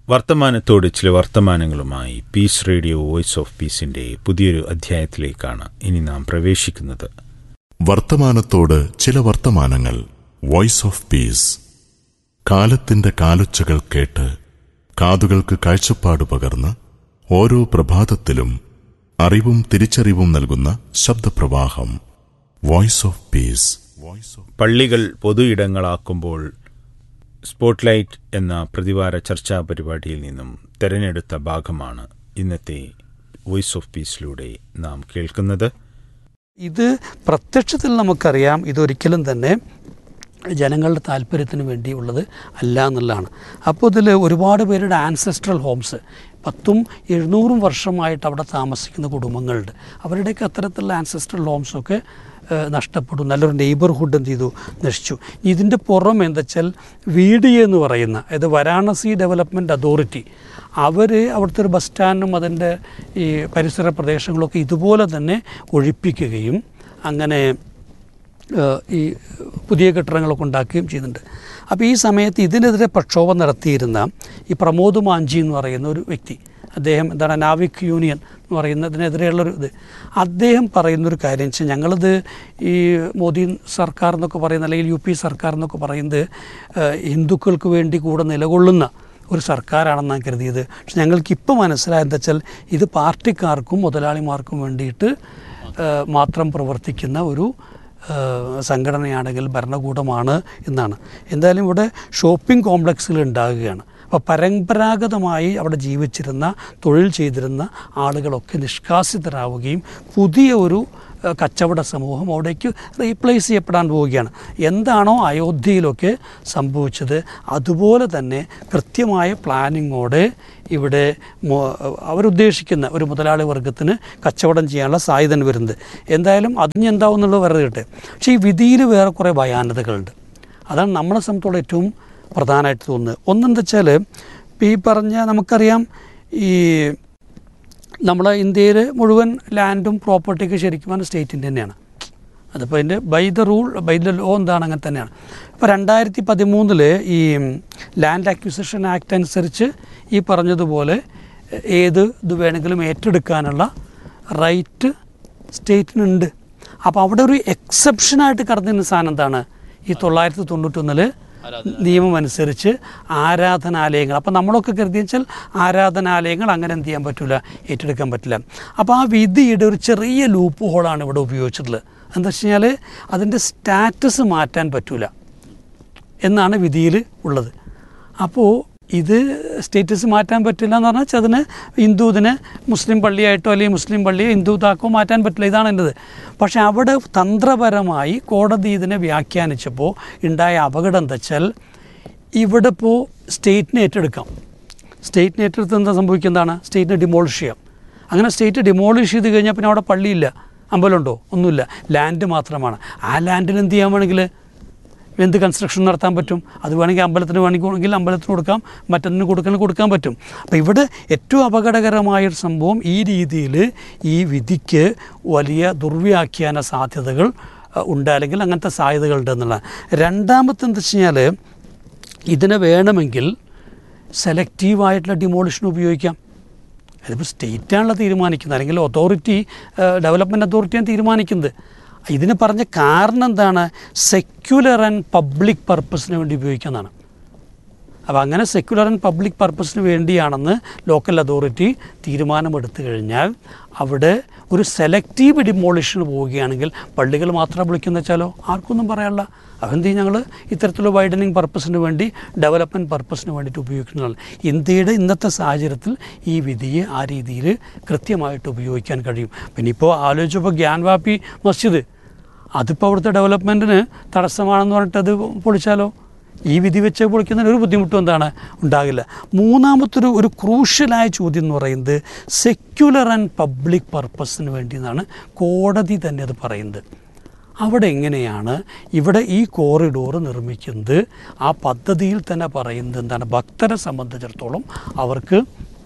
വർത്തമാനത്തോട് ചില വർത്തമാനങ്ങളുമായി peace radio voice of പീസിന്റെ പുതിയൊരു അധ്യായത്തിലേക്കാണ് ഇനി നാം പ്രവേശിക്കുന്നത് വർത്തമാനത്തോട് ചില വർത്തമാനങ്ങൾ വോയിസ് ഓഫ് പീസ് കാലത്തിന്റെ കാലൊച്ചകൾ കേട്ട് കാതുകൾക്ക് കാഴ്ചപ്പാട് പകർന്ന് ഓരോ പ്രഭാതത്തിലും അറിവും തിരിച്ചറിവും നൽകുന്ന ശബ്ദപ്രവാഹം voice of peace voice of പള്ളികൾ പൊതു ഇടങ്ങളാക്കുമ്പോൾ സ്പോട്ട്ലൈറ്റ് എന്ന പ്രതിവാര ചർച്ചാ പരിപാടിയിൽ നിന്നും തെരഞ്ഞെടുത്ത ഭാഗമാണ് ഇന്നത്തെ വോയിസ് ഓഫ് പീസിലൂടെ നാം കേൾക്കുന്നത് ഇത് പ്രത്യക്ഷത്തിൽ നമുക്കറിയാം ഇതൊരിക്കലും തന്നെ ജനങ്ങളുടെ താല്പര്യത്തിന് വേണ്ടിയുള്ളത് അല്ല എന്നുള്ളതാണ് അപ്പോൾ ഇതിൽ ഒരുപാട് പേരുടെ ആൻസെസ്ട്രൽ ഹോംസ് പത്തും എഴുന്നൂറും വർഷമായിട്ട് അവിടെ താമസിക്കുന്ന കുടുംബങ്ങളുണ്ട് അവരുടെയൊക്കെ അത്തരത്തിലുള്ള ആൻസെസ്ട്രൽ ഹോംസൊക്കെ ഏഹ്, നഷ്ടപ്പെടും നല്ലൊരു നെയ്ബർഹുഡ് എന്ത് ചെയ്തു നശിച്ചു ഇതിൻ്റെ പുറം എന്താ വെച്ചാൽ വി ഡി എന്ന് പറയുന്ന അതായത് വാരാണസി ഡെവലപ്മെൻറ്റ് അതോറിറ്റി അവർ അവിടുത്തെ ഒരു ബസ് സ്റ്റാൻഡും അതിൻ്റെ ഈ പരിസര പ്രദേശങ്ങളൊക്കെ ഇതുപോലെ തന്നെ ഒഴിപ്പിക്കുകയും അങ്ങനെ ഏഹ്, ഈ പുതിയ കെട്ടിടങ്ങളൊക്കെ ഉണ്ടാക്കുകയും ചെയ്യുന്നുണ്ട് അപ്പോൾ ഈ സമയത്ത് ഇതിനെതിരെ പ്രക്ഷോഭം നടത്തിയിരുന്ന ഈ പ്രമോദ് മാഞ്ചി എന്ന് പറയുന്ന ഒരു വ്യക്തി അദ്ദേഹം എന്താണ് നാവിക് യൂണിയൻ എന്ന് പറയുന്നതിനെതിരെയുള്ളൊരു ഇത് അദ്ദേഹം പറയുന്നൊരു കാര്യം വെച്ചാൽ ഞങ്ങളിത് ഈ മോദി സർക്കാർ എന്നൊക്കെ പറയുന്ന അല്ലെങ്കിൽ യു പി സർക്കാർ എന്നൊക്കെ പറയുന്നത് ഏഹ്, ഹിന്ദുക്കൾക്ക് വേണ്ടി കൂടെ നിലകൊള്ളുന്ന ഒരു സർക്കാരാണെന്നാണ് കരുതിയത് പക്ഷെ ഞങ്ങൾക്ക് ഇപ്പോൾ മനസ്സിലായത് എന്താ വെച്ചാൽ ഇത് പാർട്ടിക്കാർക്കും മുതലാളിമാർക്കും വേണ്ടിയിട്ട് ഏഹ്, മാത്രം പ്രവർത്തിക്കുന്ന ഒരു ഏഹ്, സംഘടനയാണെങ്കിൽ ഭരണകൂടമാണ് എന്നാണ് എന്തായാലും ഇവിടെ ഷോപ്പിംഗ് കോംപ്ലക്സുകൾ ഉണ്ടാകുകയാണ് അപ്പോൾ പരമ്പരാഗതമായി അവിടെ ജീവിച്ചിരുന്ന തൊഴിൽ ചെയ്തിരുന്ന ആളുകളൊക്കെ നിഷ്കാസിതരാവുകയും പുതിയ ഒരു ഏഹ്, കച്ചവട സമൂഹം അവിടേക്ക് റീപ്ലേസ് ചെയ്യപ്പെടാൻ പോവുകയാണ് എന്താണോ അയോധ്യയിലൊക്കെ സംഭവിച്ചത് അതുപോലെ തന്നെ കൃത്യമായ പ്ലാനിങ്ങോടെ ഇവിടെ മൊ- അവരുദ്ദേശിക്കുന്ന ഒരു മുതലാളി വർഗത്തിന് കച്ചവടം ചെയ്യാനുള്ള സാധ്യത വരുന്നത് എന്തായാലും അതിന് എന്താവും എന്നുള്ളത് വെറുതെ കിട്ടെ പക്ഷേ ഈ വിധിയിൽ വേറെ കുറേ ഭയാനതകളുണ്ട് അതാണ് നമ്മളെ സംബന്ധിച്ചോളം ഏറ്റവും പ്രധാനമായിട്ട് തോന്നുന്നത് ഒന്നെന്താ വെച്ചാൽ ഇപ്പോൾ ഈ പറഞ്ഞ നമുക്കറിയാം ഈ നമ്മളെ ഇന്ത്യയിൽ മുഴുവൻ ലാൻഡും പ്രോപ്പർട്ടിയൊക്കെ ശരിക്കും പറഞ്ഞാൽ സ്റ്റേറ്റിൻ്റെ തന്നെയാണ് അതിപ്പോൾ അതിൻ്റെ by the rule by the law എന്താണ് അങ്ങനെ തന്നെയാണ് ഇപ്പോൾ രണ്ടായിരത്തി പതിമൂന്നിൽ ഈ ലാൻഡ് അക്വിസിഷൻ ആക്ട് അനുസരിച്ച് ഈ പറഞ്ഞതുപോലെ ഏത് ഇത് വേണമെങ്കിലും ഏറ്റെടുക്കാനുള്ള റൈറ്റ് സ്റ്റേറ്റിനുണ്ട് അപ്പോൾ അവിടെ ഒരു എക്സെപ്ഷനായിട്ട് കടന്നിരുന്ന സാധനം എന്താണ് ഈ തൊള്ളായിരത്തി തൊണ്ണൂറ്റൊന്നില് നിയമം അനുസരിച്ച് ആരാധനാലയങ്ങൾ അപ്പോൾ നമ്മളൊക്കെ കരുതി വെച്ചാൽ ആരാധനാലയങ്ങൾ അങ്ങനെ എന്ത് ചെയ്യാൻ പറ്റില്ല ഏറ്റെടുക്കാൻ പറ്റില്ല അപ്പോൾ ആ വിധിയുടെ ഒരു ചെറിയ ലൂപ്പ് ഹോളാണ് ഇവിടെ ഉപയോഗിച്ചിട്ടുള്ളത് എന്താ വെച്ച് കഴിഞ്ഞാൽ അതിൻ്റെ സ്റ്റാറ്റസ് മാറ്റാൻ പറ്റില്ല എന്നാണ് വിധിയിൽ ഉള്ളത് അപ്പോൾ ഇത് സ്റ്റേറ്റസ് മാറ്റാൻ പറ്റില്ല എന്ന് പറഞ്ഞാൽ അതിന് ഹിന്ദു ഇതിന് മുസ്ലിം പള്ളിയായിട്ടോ അല്ലെങ്കിൽ മുസ്ലിം പള്ളിയോ ഹിന്ദു താക്കോ മാറ്റാൻ പറ്റില്ല ഇതാണ് എൻ്റെത് പക്ഷേ അവിടെ തന്ത്രപരമായി കോടതി ഇതിനെ വ്യാഖ്യാനിച്ചപ്പോൾ ഉണ്ടായ അപകടം എന്താ വെച്ചാൽ ഇവിടെ ഇപ്പോൾ സ്റ്റേറ്റിനെ ഏറ്റെടുക്കാം സ്റ്റേറ്റിനെ ഏറ്റെടുത്ത് എന്താ സംഭവിക്കുന്നതാണ് സ്റ്റേറ്റിനെ ഡിമോളിഷ് ചെയ്യാം അങ്ങനെ സ്റ്റേറ്റ് ഡിമോളിഷ് ചെയ്ത് കഴിഞ്ഞാൽ പിന്നെ അവിടെ പള്ളിയില്ല അമ്പലമുണ്ടോ ഒന്നുമില്ല ലാൻഡ് മാത്രമാണ് ആ ലാൻഡിൽ എന്ത് ചെയ്യാൻ വേണമെങ്കിൽ എന്ത് കൺസ്ട്രക്ഷൻ നടത്താൻ പറ്റും അത് വേണമെങ്കിൽ അമ്പലത്തിന് വേണമെങ്കിൽ അമ്പലത്തിന് കൊടുക്കാം മറ്റൊന്നിന് കൊടുക്കാൻ കൊടുക്കാൻ പറ്റും അപ്പോൾ ഇവിടെ ഏറ്റവും അപകടകരമായൊരു സംഭവം ഈ രീതിയിൽ ഈ വിധിക്ക് വലിയ ദുർവ്യാഖ്യാന സാധ്യതകൾ അഹ്, ഉണ്ട് അല്ലെങ്കിൽ അങ്ങനത്തെ സാധ്യതകളുണ്ട് എന്നുള്ളതാണ് രണ്ടാമത്തെ എന്താ വെച്ച് കഴിഞ്ഞാൽ ഇതിനെ വേണമെങ്കിൽ സെലക്റ്റീവായിട്ടുള്ള ഡിമോളിഷൻ ഉപയോഗിക്കാം അതിപ്പോൾ സ്റ്റേറ്റാണല്ലോ തീരുമാനിക്കുന്നത് അല്ലെങ്കിൽ അതോറിറ്റി ഡെവലപ്മെൻറ്റ് അതോറിറ്റിയാണ് തീരുമാനിക്കുന്നത് ഇതിന് പറഞ്ഞ കാരണം എന്താണ് സെക്യുലർ ആൻഡ് പബ്ലിക് പർപ്പസിന് വേണ്ടി ഉപയോഗിക്കുന്നതാണ് അപ്പോൾ അങ്ങനെ സെക്യുലർ ആൻഡ് പബ്ലിക് പർപ്പസിന് വേണ്ടിയാണെന്ന് ലോക്കൽ അതോറിറ്റി തീരുമാനമെടുത്തു കഴിഞ്ഞാൽ അവിടെ ഒരു സെലക്റ്റീവ് ഡിമോളിഷന് പോവുകയാണെങ്കിൽ പള്ളികൾ മാത്രം വിളിക്കുന്ന വെച്ചാലോ ആർക്കൊന്നും പറയാനുള്ള അതെന്ത് ചെയ്യും ഞങ്ങൾ ഇത്തരത്തിലുള്ള വൈഡനിങ് പർപ്പസിന് വേണ്ടി ഡെവലപ്മെൻറ്റ് പർപ്പസിന് വേണ്ടിയിട്ട് ഉപയോഗിക്കുന്നതാണ് ഇന്ത്യയുടെ ഇന്നത്തെ സാഹചര്യത്തിൽ ഈ വിധിയെ ആ രീതിയിൽ കൃത്യമായിട്ട് ഉപയോഗിക്കാൻ കഴിയും പിന്നെ ഇപ്പോൾ ആലോചിച്ചപ്പോൾ ഗ്യാൻവാപ്പി മസ്ജിദ് അതിപ്പോൾ അവിടുത്തെ ഡെവലപ്മെൻറ്റിന് തടസ്സമാണെന്ന് പറഞ്ഞിട്ട് അത് പൊളിച്ചാലോ ഈ വിധി വെച്ച് പൊളിക്കുന്നതിന് ഒരു ബുദ്ധിമുട്ടും എന്താണ് ഉണ്ടാകില്ല മൂന്നാമത്തൊരു ഒരു ക്രൂഷ്യലായ ചോദ്യം എന്ന് പറയുന്നത് സെക്യുലർ ആൻഡ് പബ്ലിക് പർപ്പസിന് വേണ്ടി എന്നാണ് കോടതി തന്നെ അത് പറയുന്നത് അവിടെ എങ്ങനെയാണ് ഇവിടെ ഈ കോറിഡോർ നിർമ്മിക്കുന്നത് ആ പദ്ധതിയിൽ തന്നെ പറയുന്നത് എന്താണ് ഭക്തരെ സംബന്ധിച്ചിടത്തോളം അവർക്ക്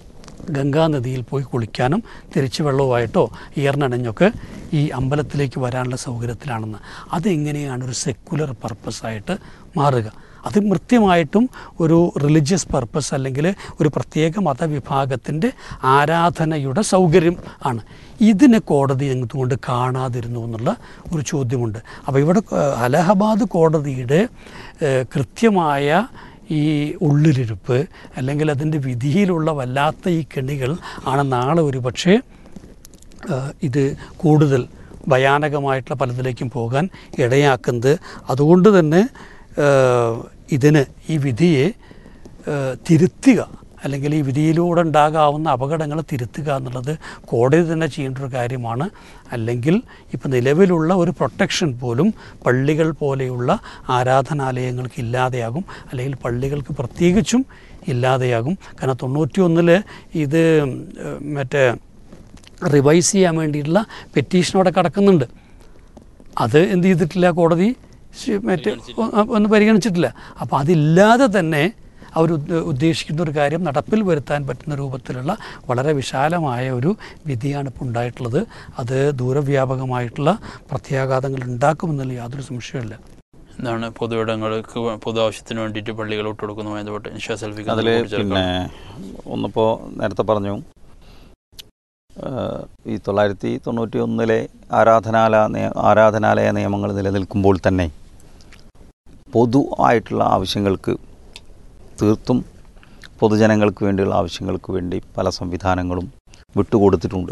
ഗംഗാനദിയിൽ പോയി കുളിക്കാനും തിരിച്ച് വെള്ളവുമായിട്ടോ ഈർന്നണഞ്ഞൊക്കെ ഈ അമ്പലത്തിലേക്ക് വരാനുള്ള സൗകര്യത്തിലാണെന്ന് അതെങ്ങനെയാണ് ഒരു സെക്കുലർ പർപ്പസായിട്ട് മാറുക അത് കൃത്യമായിട്ടും ഒരു റിലീജിയസ് പർപ്പസ് അല്ലെങ്കിൽ ഒരു പ്രത്യേക മതവിഭാഗത്തിൻ്റെ ആരാധനയുടെ സൗകര്യം ആണ് ഇതിനെ കോടതി എന്തുകൊണ്ട് കാണാതിരുന്നു എന്നുള്ള ഒരു ചോദ്യമുണ്ട് അപ്പോൾ ഇവിടെ ഏഹ്, അലഹബാദ് കോടതിയുടെ ഏഹ്, കൃത്യമായ ഈ ഉള്ളിലിരുപ്പ് അല്ലെങ്കിൽ അതിൻ്റെ വിധിയിലുള്ള വല്ലാത്ത ഈ കെണികൾ ആണ് നാളെ ഒരു പക്ഷേ ഏഹ് ഇത് കൂടുതൽ ഭയാനകമായിട്ടുള്ള പലതിലേക്കും പോകാൻ ഇടയാക്കുന്നത് അതുകൊണ്ട് തന്നെ ഏഹ് ഇതിന് ഈ വിധിയെ ഏഹ് തിരുത്തുക അല്ലെങ്കിൽ ഈ വിധിയിലൂടെ ഉണ്ടാകാവുന്ന അപകടങ്ങൾ തിരുത്തുക എന്നുള്ളത് കോടതി തന്നെ ചെയ്യേണ്ട ഒരു കാര്യമാണ് അല്ലെങ്കിൽ ഇപ്പോൾ നിലവിലുള്ള ഒരു പ്രൊട്ടക്ഷൻ പോലും പള്ളികൾ പോലെയുള്ള ആരാധനാലയങ്ങൾക്ക് ഇല്ലാതെയാകും അല്ലെങ്കിൽ പള്ളികൾക്ക് പ്രത്യേകിച്ചും ഇല്ലാതെയാകും കാരണം തൊണ്ണൂറ്റി ഒന്നിൽ ഇത് ഏഹ് മറ്റേ റിവൈസ് ചെയ്യാൻ വേണ്ടിയിട്ടുള്ള പെറ്റീഷൻ അവിടെ കിടക്കുന്നുണ്ട് അത് എന്ത് ചെയ്തിട്ടില്ല കോടതി ശ- മറ്റേ ഒ- ഒന്ന് പരിഗണിച്ചിട്ടില്ല അപ്പോൾ അതില്ലാതെ തന്നെ അവർ ഉദ്ദ- ഉദ്ദേശിക്കുന്ന ഒരു കാര്യം നടപ്പിൽ വരുത്താൻ പറ്റുന്ന രൂപത്തിലുള്ള വളരെ വിശാലമായ ഒരു വിധിയാണ് ഇപ്പോൾ ഉണ്ടായിട്ടുള്ളത് അത് ദൂരവ്യാപകമായിട്ടുള്ള പ്രത്യാഘാതങ്ങൾ ഉണ്ടാക്കുമെന്നുള്ള യാതൊരു സംശയമില്ല എന്താണ് പൊതുവിടങ്ങൾക്ക് പൊതു ആവശ്യത്തിന് വേണ്ടിയിട്ട് പള്ളികൾ വിട്ടുകൊടുക്കുന്നതുമായി ബന്ധപ്പെട്ട് നിഷാ സെൽഫിക്ക് അതിൽ പിന്നെ ഒന്നിപ്പോൾ നേരത്തെ പറഞ്ഞു ഏഹ് ഈ തൊള്ളായിരത്തി തൊണ്ണൂറ്റി ഒന്നിലെ ആരാധനാലയ നിയ- ആരാധനാലയ നിയമങ്ങൾ നിലനിൽക്കുമ്പോൾ തന്നെ പൊതു ആയിട്ടുള്ള ആവശ്യങ്ങൾക്ക് തീർത്തും പൊതുജനങ്ങൾക്ക് വേണ്ടിയുള്ള ആവശ്യങ്ങൾക്ക് വേണ്ടി പല സംവിധാനങ്ങളും വിട്ടുകൊടുത്തിട്ടുണ്ട്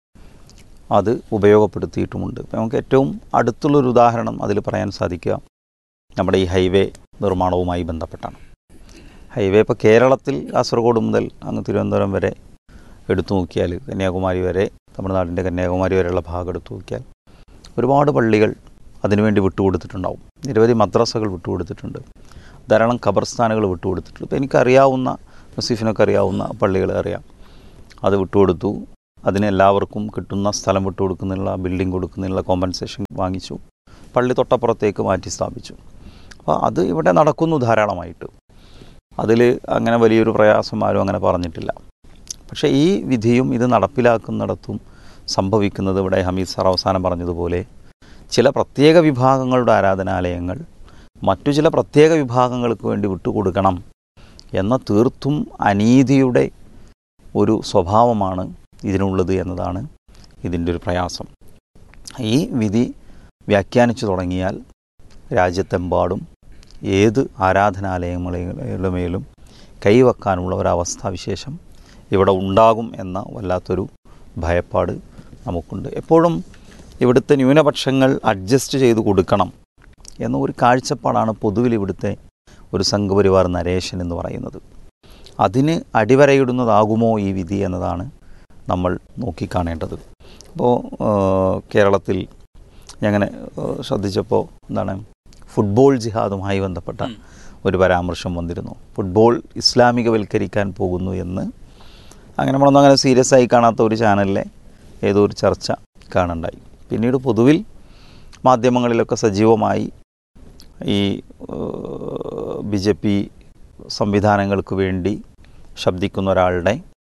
അത് ഉപയോഗപ്പെടുത്തിയിട്ടുമുണ്ട് ഇപ്പം നമുക്ക് ഏറ്റവും അടുത്തുള്ളൊരു ഉദാഹരണം അതിൽ പറയാൻ സാധിക്കുക നമ്മുടെ ഈ ഹൈവേ നിർമ്മാണവുമായി ബന്ധപ്പെട്ടാണ് ഹൈവേ ഇപ്പോൾ കേരളത്തിൽ കാസർഗോഡ് മുതൽ അങ്ങ് തിരുവനന്തപുരം വരെ എടുത്തു നോക്കിയാൽ കന്യാകുമാരി വരെ തമിഴ്നാടിൻ്റെ കന്യാകുമാരി വരെയുള്ള ഭാഗം എടുത്തു നോക്കിയാൽ ഒരുപാട് പള്ളികൾ അതിനുവേണ്ടി വിട്ടുകൊടുത്തിട്ടുണ്ടാവും നിരവധി മദ്രസകൾ വിട്ടുകൊടുത്തിട്ടുണ്ട് ധാരാളം ഖബർസ്ഥാനുകൾ വിട്ടുകൊടുത്തിട്ടുണ്ട് ഇപ്പോൾ എനിക്കറിയാവുന്ന നസീഫിനൊക്കെ അറിയാവുന്ന പള്ളികൾ അറിയാം അത് വിട്ടുകൊടുത്തു അതിന് എല്ലാവർക്കും കിട്ടുന്ന സ്ഥലം വിട്ടുകൊടുക്കുന്നതിനുള്ള ബിൽഡിംഗ് കൊടുക്കുന്നതിനുള്ള കോമ്പൻസേഷൻ വാങ്ങിച്ചു പള്ളി തൊട്ടപ്പുറത്തേക്ക് മാറ്റി സ്ഥാപിച്ചു അപ്പോൾ അത് ഇവിടെ നടക്കുന്നു ധാരാളമായിട്ട് അതിൽ അങ്ങനെ വലിയൊരു പ്രയാസം ആരും അങ്ങനെ പറഞ്ഞിട്ടില്ല പക്ഷേ ഈ വിധിയും ഇത് നടപ്പിലാക്കുന്നിടത്തും സംഭവിക്കുന്നത് ഇവിടെ ഹമീദ് സാർ അവസാനം പറഞ്ഞതുപോലെ ചില പ്രത്യേക വിഭാഗങ്ങളുടെ ആരാധനാലയങ്ങൾ മറ്റു ചില പ്രത്യേക വിഭാഗങ്ങൾക്ക് വേണ്ടി വിട്ടുകൊടുക്കണം എന്ന തീർത്തും അനീതിയുടെ ഒരു സ്വഭാവമാണ് ഇതിനുള്ളത് എന്നതാണ് ഇതിൻ്റെ ഒരു പ്രയാസം ഈ വിധി വ്യാഖ്യാനിച്ചു തുടങ്ങിയാൽ രാജ്യത്തെമ്പാടും ഏത് ആരാധനാലയങ്ങളുടെ മേലും കൈവെക്കാനുള്ള ഒരവസ്ഥാവിശേഷം ഇവിടെ ഉണ്ടാകും എന്ന വല്ലാത്തൊരു ഭയപ്പാട് നമുക്കുണ്ട് എപ്പോഴും ഇവിടുത്തെ ന്യൂനപക്ഷങ്ങൾ അഡ്ജസ്റ്റ് ചെയ്ത് കൊടുക്കണം എന്ന ഒരു കാഴ്ചപ്പാടാണ് പൊതുവിൽ ഇവിടുത്തെ ഒരു സംഘപരിവാർ നരേശൻ എന്ന് പറയുന്നത് അതിന് അടിവരയിടുന്നതാകുമോ ഈ വിധി എന്നതാണ് നമ്മൾ നോക്കിക്കാണേണ്ടത് അപ്പോൾ കേരളത്തിൽ ഞങ്ങനെ ശ്രദ്ധിച്ചപ്പോൾ എന്താണ് ഫുട്ബോൾ ജിഹാദുമായി ബന്ധപ്പെട്ട ഉം. ഒരു പരാമർശം വന്നിരുന്നു ഫുട്ബോൾ ഇസ്ലാമികവൽക്കരിക്കാൻ പോകുന്നു എന്ന് അങ്ങനെ നമ്മളൊന്നും അങ്ങനെ സീരിയസ് ആയി കാണാത്ത ഒരു ചാനലിലെ ഏതോ ഒരു ചർച്ച കാണുണ്ടായി പിന്നീട് പൊതുവിൽ മാധ്യമങ്ങളിലൊക്കെ സജീവമായി ഈ ബി ജെ പി സംവിധാനങ്ങൾക്ക് വേണ്ടി ശബ്ദിക്കുന്ന ഒരാളുടെ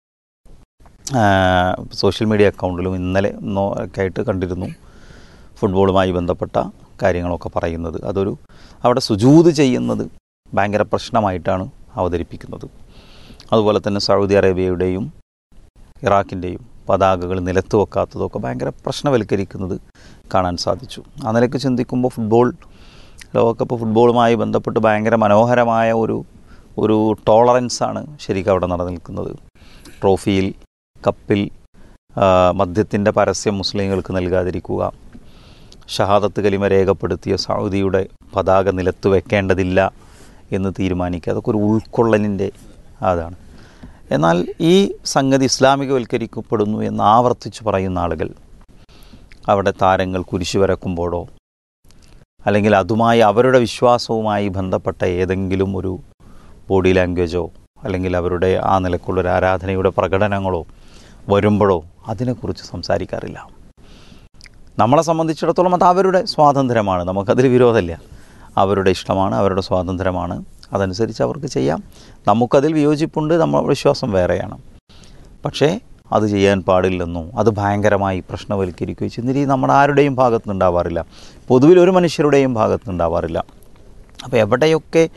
ആ, സോഷ്യൽ മീഡിയ അക്കൗണ്ടിലും ഇന്നലെ ഇന്നോ ഒക്കെ ആയിട്ട് കണ്ടിരുന്നു ഫുട്ബോളുമായി ബന്ധപ്പെട്ട കാര്യങ്ങളൊക്കെ പറയുന്നത് അതൊരു അവിടെ സുജൂത് ചെയ്യുന്നത് ഭയങ്കര പ്രശ്നമായിട്ടാണ് അവതരിപ്പിക്കുന്നത് അതുപോലെ തന്നെ സൗദി അറേബ്യയുടെയും ഇറാഖിൻ്റെയും പതാകകൾ നിലത്ത് വെക്കാത്തതൊക്കെ ഭയങ്കര പ്രശ്നവൽക്കരിക്കുന്നത് കാണാൻ സാധിച്ചു ആ നിലയ്ക്ക് ചിന്തിക്കുമ്പോൾ ഫുട്ബോൾ ലോകകപ്പ് ഫുട്ബോളുമായി ബന്ധപ്പെട്ട് ഭയങ്കര മനോഹരമായ ഒരു ഒരു ടോളറൻസാണ് ശരിക്കും അവിടെ നിലനിൽക്കുന്നത് ട്രോഫിയിൽ കപ്പിൽ മദ്യത്തിൻ്റെ പരസ്യം മുസ്ലിങ്ങൾക്ക് നൽകാതിരിക്കുക ഷഹാദത്ത് കലിമ രേഖപ്പെടുത്തിയ സൗദിയുടെ പതാക നിലത്ത് വെക്കേണ്ടതില്ല എന്ന് തീരുമാനിക്കുക അതൊക്കെ ഒരു ഉൾക്കൊള്ളലിൻ്റെ അതാണ് എന്നാൽ ഈ സംഗതി ഇസ്ലാമികവൽക്കരിക്കപ്പെടുന്നു എന്ന് ആവർത്തിച്ച് പറയുന്ന ആളുകൾ അവിടെ താരങ്ങൾ കുരിശു വരക്കുമ്പോഴോ അല്ലെങ്കിൽ അതുമായി അവരുടെ വിശ്വാസവുമായി ബന്ധപ്പെട്ട ഏതെങ്കിലും ഒരു ബോഡി ലാംഗ്വേജോ അല്ലെങ്കിൽ അവരുടെ ആ നിലക്കുള്ളൊരു ആരാധനയുടെ പ്രകടനങ്ങളോ വരുമ്പോഴോ അതിനെക്കുറിച്ച് സംസാരിക്കാറില്ല നമ്മളെ സംബന്ധിച്ചിടത്തോളം അത് അവരുടെ സ്വാതന്ത്ര്യമാണ് നമുക്കതിൽ വിരോധമില്ല അവരുടെ ഇഷ്ടമാണ് അവരുടെ സ്വാതന്ത്ര്യമാണ് അതനുസരിച്ച് അവർക്ക് ചെയ്യാം നമുക്കതിൽ വിയോജിപ്പുണ്ട് നമ്മുടെ വിശ്വാസം വേറെയാണ് പക്ഷേ അത് ചെയ്യാൻ പാടില്ലെന്നോ അത് ഭയങ്കരമായി പ്രശ്നവൽക്കരിക്കുകയോ ചെയ്യുന്ന രീതി നമ്മുടെ ആരുടെയും ഭാഗത്തുനിന്നുണ്ടാവാറില്ല പൊതുവിൽ ഒരു മനുഷ്യരുടെയും ഭാഗത്തുനിന്നുണ്ടാവാറില്ല അപ്പോൾ എവിടെയൊക്കെ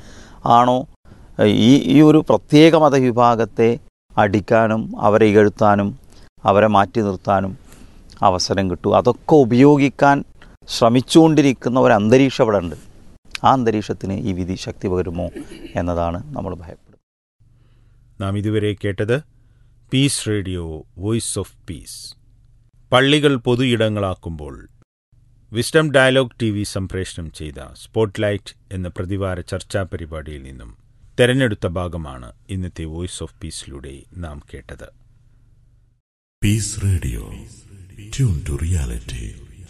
ആണോ ഈ ഈ ഒരു പ്രത്യേക മതവിഭാഗത്തെ അടിക്കാനും അവരെ ഇകഴ്ത്താനും അവരെ മാറ്റി നിർത്താനും അവസരം കിട്ടും അതൊക്കെ ഉപയോഗിക്കാൻ ശ്രമിച്ചുകൊണ്ടിരിക്കുന്ന ഒരു അന്തരീക്ഷം ഇവിടെ ഉണ്ട് ആ അന്തരീക്ഷത്തിന് ഈ വിധി ശക്തി പകരുമോ എന്നതാണ് നമ്മൾ ഭയപ്പെടുന്നത് നാം ഇതുവരെ കേട്ടത് peace radio voice of peace പള്ളികൾ പൊതു ഇടങ്ങളാക്കുമ്പോൾ വിസ്ഡം ഡയലോഗ് ടി വി സംപ്രേഷണം ചെയ്ത സ്പോട്ട്ലൈറ്റ് എന്ന പ്രതിവാര ചർച്ചാ പരിപാടിയിൽ നിന്നും തെരഞ്ഞെടുത്ത ഭാഗമാണ് ഇന്നത്തെ വോയിസ് ഓഫ് പീസിലൂടെ നാം കേട്ടത് peace radio tune to reality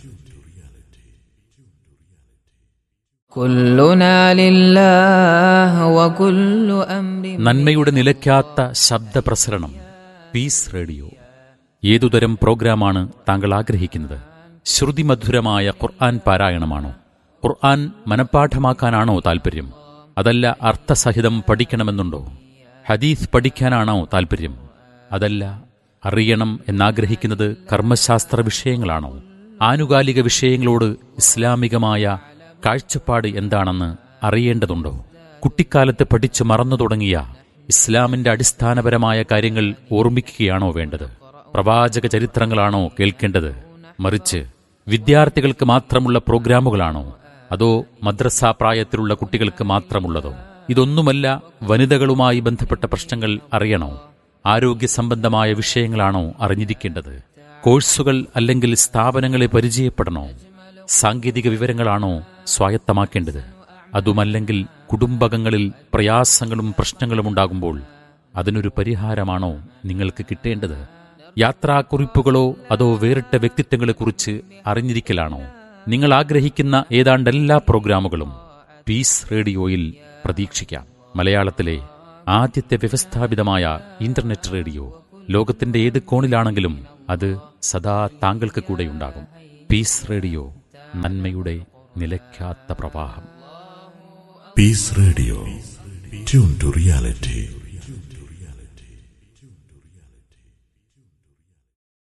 كلنا لله وكل أمر നന്മയുടെ നിലയ്ക്കാത്ത ശബ്ദപ്രസരണം പീസ് റേഡിയോ ഏതുതരം പ്രോഗ്രാമാണ് താങ്കൾ ആഗ്രഹിക്കുന്നത് ശ്രുതിമധുരമായ ഖുർആൻ പാരായണമാണോ ഖുർആൻ മനഃപ്പാഠമാക്കാനാണോ താൽപ്പര്യം അതല്ല അർത്ഥസഹിതം പഠിക്കണമെന്നുണ്ടോ ഹദീസ് പഠിക്കാനാണോ താൽപ്പര്യം അതല്ല അറിയണം എന്നാഗ്രഹിക്കുന്നത് കർമ്മശാസ്ത്ര വിഷയങ്ങളാണോ ആനുകാലിക വിഷയങ്ങളോട് ഇസ്ലാമികമായ കാഴ്ചപ്പാട് എന്താണെന്ന് അറിയേണ്ടതുണ്ടോ കുട്ടിക്കാലത്ത് പഠിച്ചു മറന്നു തുടങ്ങിയ ഇസ്ലാമിന്റെ അടിസ്ഥാനപരമായ കാര്യങ്ങൾ ഓർമ്മിക്കുകയാണോ വേണ്ടത് പ്രവാചക ചരിത്രങ്ങളാണോ കേൾക്കേണ്ടത് മറിച്ച് വിദ്യാർത്ഥികൾക്ക് മാത്രമുള്ള പ്രോഗ്രാമുകളാണോ അതോ മദ്രസ പ്രായത്തിലുള്ള കുട്ടികൾക്ക് മാത്രമുള്ളതോ ഇതൊന്നുമല്ല വനിതകളുമായി ബന്ധപ്പെട്ട പ്രശ്നങ്ങൾ അറിയണോ ആരോഗ്യ സംബന്ധമായ വിഷയങ്ങളാണോ അറിഞ്ഞിരിക്കേണ്ടത് കോഴ്സുകൾ അല്ലെങ്കിൽ സ്ഥാപനങ്ങളെ പരിചയപ്പെടണോ സാങ്കേതിക വിവരങ്ങളാണോ സ്വായത്തമാക്കേണ്ടത് അതുമല്ലെങ്കിൽ കുടുംബകങ്ങളിൽ പ്രയാസങ്ങളും പ്രശ്നങ്ങളും ഉണ്ടാകുമ്പോൾ അതിനൊരു പരിഹാരമാണോ നിങ്ങൾക്ക് കിട്ടേണ്ടത് യാത്രാക്കുറിപ്പുകളോ അതോ വേറിട്ട വ്യക്തിത്വങ്ങളെക്കുറിച്ച് അറിഞ്ഞിരിക്കലാണോ നിങ്ങൾ ആഗ്രഹിക്കുന്ന ഏതാണ്ട് എല്ലാ പ്രോഗ്രാമുകളും പീസ് റേഡിയോയിൽ പ്രതീക്ഷിക്കാം മലയാളത്തിലെ ആദ്യത്തെ വ്യവസ്ഥാപിതമായ ഇന്റർനെറ്റ് റേഡിയോ ലോകത്തിന്റെ ഏത് കോണിലാണെങ്കിലും അത് സദാ താങ്കൾക്ക് കൂടെയുണ്ടാകും പീസ് റേഡിയോ നന്മയുടെ നിലയ്ക്കാത്ത പ്രവാഹം peace radio tune to reality